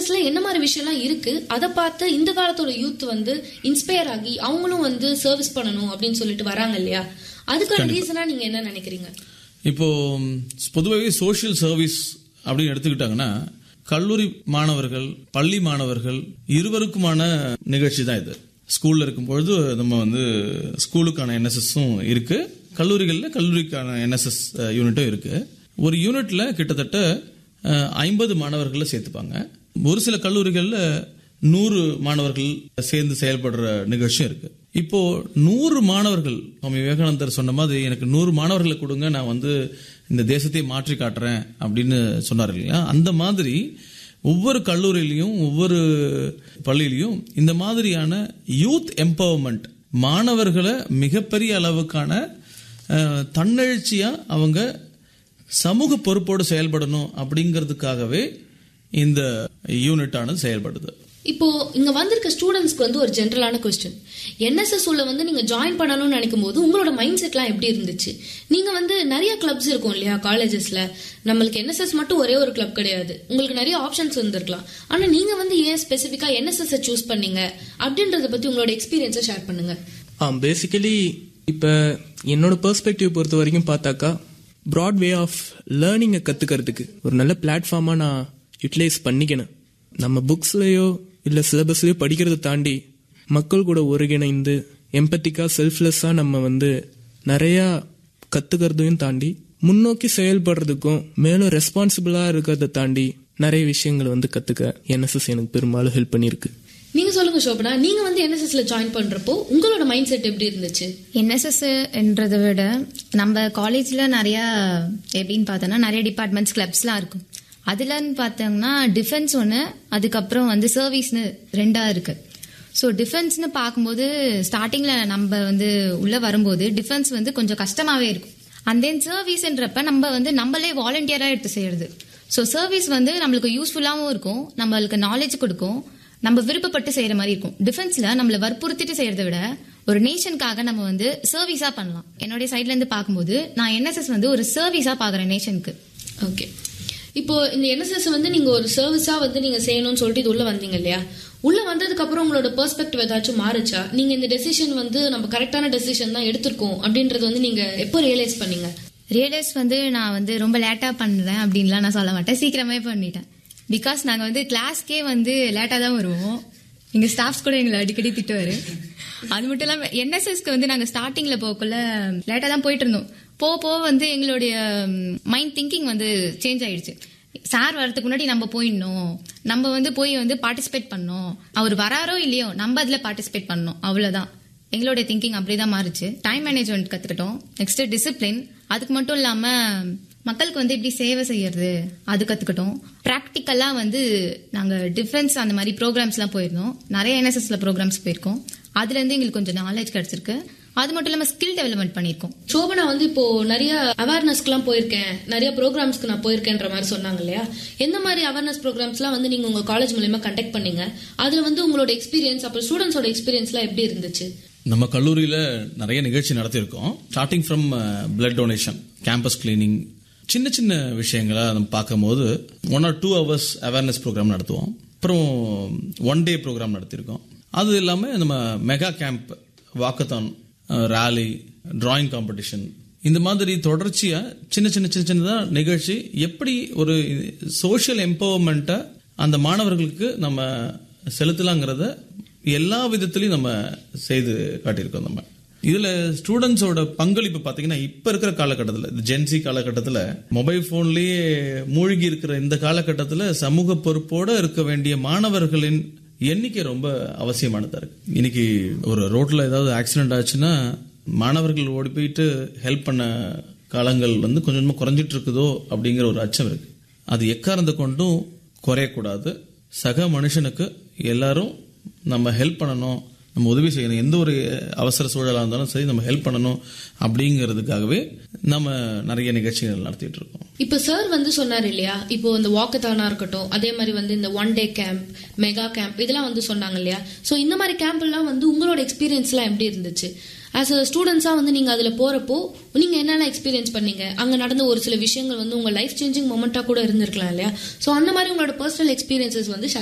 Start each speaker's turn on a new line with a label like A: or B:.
A: என்எஸ்எஸ்ல என்ன மாதிரி விஷயம்லாம் இருக்கு அதை பார்த்து இந்த காலத்தோட யூத் வந்து இன்ஸ்பயர் ஆகி அவங்களும் வந்து சர்வீஸ் பண்ணணும் அப்படின்னு சொல்லிட்டு வராங்க இல்லையா அதுக்கான ரீசனா நீங்க என்ன நினைக்கிறீங்க
B: இப்போ பொதுவாகவே சோஷியல் சர்வீஸ் அப்படின்னு எடுத்துக்கிட்டாங்கன்னா கல்லூரி மாணவர்கள் பள்ளி மாணவர்கள் இருவருக்குமான நிகழ்ச்சி தான் இது ஸ்கூல்ல இருக்கும் பொழுது நம்ம வந்து ஸ்கூலுக்கான என்எஸ்எஸும் இருக்கு கல்லூரிகள்ல கல்லூரிக்கான என்எஸ்எஸ் யூனிட்டும் இருக்கு ஒரு யூனிட்ல கிட்டத்தட்ட ஐம்பது மாணவர்களை சேர்த்துப்பாங்க ஒரு சில கல்லூரிகள்ல நூறு மாணவர்கள் சேர்ந்து செயல்படுற நிகழ்ச்சியும் இருக்கு இப்போ நூறு மாணவர்கள் சுவாமி விவேகானந்தர் சொன்ன மாதிரி எனக்கு நூறு மாணவர்களை கொடுங்க நான் வந்து இந்த தேசத்தை மாற்றி காட்டுறேன் அப்படின்னு சொன்னார் இல்லையா அந்த மாதிரி ஒவ்வொரு கல்லூரியிலையும் ஒவ்வொரு பள்ளியிலையும் இந்த மாதிரியான யூத் எம்பவர்மெண்ட் மாணவர்களை மிகப்பெரிய அளவுக்கான அஹ், தன்னெழுச்சியா அவங்க சமூக பொறுப்போடு செயல்படணும் அப்படிங்கிறதுக்காகவே இந்த யூனிட் ஆனது செயல்படுது
A: இப்போ இங்க வந்திருக்க ஸ்டூடெண்ட்ஸ்க்கு வந்து ஒரு ஜென்ரலான கொஸ்டின் என்எஸ்எஸ் உள்ள வந்து நீங்க ஜாயின் பண்ணணும்னு நினைக்கும் போது உங்களோட மைண்ட் செட்லாம் எப்படி இருந்துச்சு நீங்க வந்து நிறைய கிளப்ஸ் இருக்கும் இல்லையா காலேஜஸ்ல நம்மளுக்கு என்எஸ்எஸ் மட்டும் ஒரே ஒரு கிளப் கிடையாது உங்களுக்கு நிறைய ஆப்ஷன்ஸ் இருந்திருக்கலாம் ஆனா நீங்க வந்து ஏன் ஸ்பெசிஃபிக்கா என்எஸ்எஸ் சூஸ் பண்ணீங்க அப்படின்றத பத்தி உங்களோட எக்ஸ்பீரியன்ஸை ஷேர் பண்ணுங்க
C: ஆ பேசிக்கலி இப்போ என்னோட பெர்ஸ்பெக்டிவ் பொறுத்த வரைக்கும் பார்த்தாக்கா ப்ராட் வே ஆஃப் லேர்னிங்கை கற்றுக்கிறதுக்கு ஒரு நல்ல பிளாட்ஃபார்மாக நான் யூட்டிலைஸ் பண்ணிக்கணும் நம்ம புக்ஸ்லேயோ இல்லை சிலபஸ்லேயோ படிக்கிறத தாண்டி மக்கள் கூட ஒருங்கிணைந்து எம்பத்திக்காக செல்ஃப்லெஸ்ஸாக நம்ம வந்து நிறையா கற்றுக்கிறதையும் தாண்டி முன்னோக்கி செயல்படுறதுக்கும் மேலும் ரெஸ்பான்சிபிளாக இருக்கிறத தாண்டி நிறைய விஷயங்களை வந்து கற்றுக்க என்எஸ்எஸ் எனக்கு பெரும்பாலும் ஹெல்ப் பண்ணியிருக்கு
A: நீங்க சொல்லுங்க சோபனா நீங்க வந்து என்எஸ்எஸ்ல ஜாயின் பண்றப்போ உங்களோட மைண்ட் செட் எப்படி இருந்துச்சு
D: என்எஸ்எஸ் என்றதை விட நம்ம காலேஜில் நிறைய எப்படின்னு பார்த்தோன்னா நிறைய டிபார்ட்மெண்ட்ஸ் கிளப்ஸ்லாம் இருக்கும் அதுலன்னு பார்த்தோம்னா டிஃபென்ஸ் ஒன்று அதுக்கப்புறம் வந்து சர்வீஸ்னு ரெண்டாக இருக்கு ஸோ டிஃபென்ஸ்னு பார்க்கும்போது ஸ்டார்டிங்கில் நம்ம வந்து உள்ளே வரும்போது டிஃபென்ஸ் வந்து கொஞ்சம் கஷ்டமாகவே இருக்கும் அண்ட் தென் சர்வீஸ்ன்றப்ப நம்ம வந்து நம்மளே வாலண்டியராக எடுத்து செய்யறது ஸோ சர்வீஸ் வந்து நம்மளுக்கு யூஸ்ஃபுல்லாகவும் இருக்கும் நம்மளுக்கு நாலேஜ் கொடுக்கும் நம்ம விருப்பப்பட்டு செய்யற மாதிரி இருக்கும் டிஃபென்ஸ்ல நம்மள வற்புறுத்திட்டு செய்யறதை விட ஒரு நேஷனுக்காக நம்ம வந்து சர்வீஸா பண்ணலாம் என்னுடைய சைட்ல இருந்து பார்க்கும்போது நான் என்எஸ்எஸ் வந்து ஒரு சர்வீஸா பாக்குறேன் நேஷனுக்கு
A: ஓகே இப்போ இந்த என்எஸ்எஸ் வந்து நீங்க ஒரு சர்வீஸா வந்து நீங்க செய்யணும்னு சொல்லிட்டு இது உள்ள வந்தீங்க இல்லையா உள்ள வந்ததுக்கு அப்புறம் உங்களோட பெர்ஸ்பெக்டிவ் ஏதாச்சும் மாறுச்சா நீங்க இந்த டெசிஷன் வந்து நம்ம கரெக்டான டெசிஷன் தான் எடுத்திருக்கோம் அப்படின்றது வந்து நீங்க எப்போ ரியலைஸ் பண்ணீங்க
D: ரியலைஸ் வந்து நான் வந்து ரொம்ப லேட்டா பண்ணுறேன் அப்படின்லாம் நான் சொல்ல மாட்டேன் சீக்கிரமே பண்ணிட்டேன் பிகாஸ் நாங்க வந்து கிளாஸ்க்கே வந்து லேட்டா தான் வருவோம் எங்க ஸ்டாஃப்ஸ் கூட எங்களை அடிக்கடி திட்டுவாரு அது மட்டும் இல்லாம என்எஸ்எஸ்க்கு வந்து நாங்க ஸ்டார்டிங்ல போகக்குள்ள லேட்டா தான் போயிட்டு இருந்தோம் போக போக வந்து எங்களுடைய மைண்ட் திங்கிங் வந்து சேஞ்ச் ஆயிடுச்சு சார் வரதுக்கு முன்னாடி நம்ம போயிடணும் நம்ம வந்து போய் வந்து பார்ட்டிசிபேட் பண்ணோம் அவர் வராரோ இல்லையோ நம்ம அதுல பார்ட்டிசிபேட் பண்ணோம் அவ்வளவுதான் எங்களுடைய திங்கிங் அப்படிதான் மாறுச்சு டைம் மேனேஜ்மெண்ட் கத்துக்கிட்டோம் நெக்ஸ்ட் டிசிப்ளின் அதுக்கு மட்டும் இல்லாம மக்களுக்கு வந்து எப்படி சேவை செய்யறது அது கத்துக்கிட்டோம் ப்ராக்டிக்கலா வந்து நாங்க டிஃபென்ஸ் அந்த மாதிரி ப்ரோக்ராம்ஸ் எல்லாம் போயிருந்தோம் நிறைய என்எஸ்எஸ்ல ப்ரோக்ராம்ஸ் போயிருக்கோம் அதுல இருந்து எங்களுக்கு கொஞ்சம் நாலேஜ் கிடைச்சிருக்கு அது மட்டும் இல்லாம ஸ்கில் டெவலப்மெண்ட் பண்ணியிருக்கோம்
A: சோபனா வந்து இப்போ நிறைய அவேர்னஸ்க்குலாம் போயிருக்கேன் நிறைய ப்ரோக்ராம்ஸ்க்கு நான் போயிருக்கேன்ற மாதிரி சொன்னாங்க இல்லையா எந்த மாதிரி அவேர்னஸ் ப்ரோக்ராம்ஸ்லாம் வந்து நீங்க உங்க காலேஜ் மூலயமா கண்டக்ட் பண்ணீங்க அதுல வந்து உங்களோட எக்ஸ்பீரியன்ஸ் அப்புறம் ஸ்டூடெண்ட்ஸோட எக்ஸ்பீரியன்ஸ்லாம் எப்படி இருந்துச்சு
B: நம்ம கல்லூரியில நிறைய நிகழ்ச்சி நடத்தியிருக்கோம் starting from blood donation campus cleaning சின்ன சின்ன விஷயங்களை நம்ம பார்க்கும்போது one or two hours awareness programme நடத்துவோம் அப்புறம் ஒன் டே ப்ரோக்ராம் நடத்தியிருக்கோம் அது இல்லாமல் நம்ம mega camp walkathon rally drawing competition இந்த மாதிரி தொடர்ச்சியா சின்ன சின்ன சின்ன சின்னதா நிகழ்ச்சி எப்படி ஒரு சோஷியல் எம்பவர்மெண்ட்டை அந்த மாணவர்களுக்கு நம்ம செலுத்தலாங்கிறத எல்லா விதத்திலையும் நம்ம செய்து காட்டியிருக்கோம் நம்ம இதுல ஸ்டூடெண்ட்ஸோட பங்களிப்பு பாத்தீங்கன்னா இப்ப இருக்கிற காலகட்டத்தில் இந்த ஜென்சி காலகட்டத்தில் மொபைல் போன்லயே மூழ்கி இருக்கிற இந்த காலகட்டத்தில் சமூக பொறுப்போட இருக்க வேண்டிய மாணவர்களின் எண்ணிக்கை ரொம்ப அவசியமானதா இருக்கு இன்னைக்கு ஒரு ரோட்ல ஏதாவது ஆக்சிடென்ட் ஆச்சுன்னா மாணவர்கள் ஓடி போயிட்டு ஹெல்ப் பண்ண காலங்கள் வந்து கொஞ்சம் கொஞ்சமா குறைஞ்சிட்டு இருக்குதோ அப்படிங்கிற ஒரு அச்சம் இருக்கு அது எக்காரந்த கொண்டும் குறையக்கூடாது சக மனுஷனுக்கு எல்லாரும் நம்ம ஹெல்ப் பண்ணணும் நம்ம உதவி செய்யணும் எந்த ஒரு அவசர சூழலாக இருந்தாலும் சரி நம்ம ஹெல்ப் பண்ணணும் அப்படிங்கிறதுக்காகவே நம்ம நிறைய நிகழ்ச்சிகள் நடத்திட்டு இருக்கோம்
A: இப்போ சார் வந்து சொன்னார் இல்லையா இப்போ இந்த வாக்கத்தானா இருக்கட்டும் அதே மாதிரி வந்து இந்த one day camp mega camp இதெல்லாம் வந்து சொன்னாங்க இல்லையா ஸோ இந்த மாதிரி கேம்ப் எல்லாம் வந்து உங்களோட எக்ஸ்பீரியன்ஸ்லாம் எப்படி இருந்துச்சு ஆஸ் அ ஸ்டூடெண்ட்ஸாக வந்து நீங்கள் அதில் போகிறப்போ நீங்கள் என்னென்ன எக்ஸ்பீரியன்ஸ் பண்ணீங்க அங்கே நடந்த ஒரு சில விஷயங்கள் வந்து உங்கள் லைஃப் சேஞ்சிங் மொமெண்ட்டாக கூட இருந்திருக்கலாம் இல்லையா ஸோ அந்த மாதிரி உங்களோட பர்சனல் எக்ஸ்பீரியன்சஸ் வந்து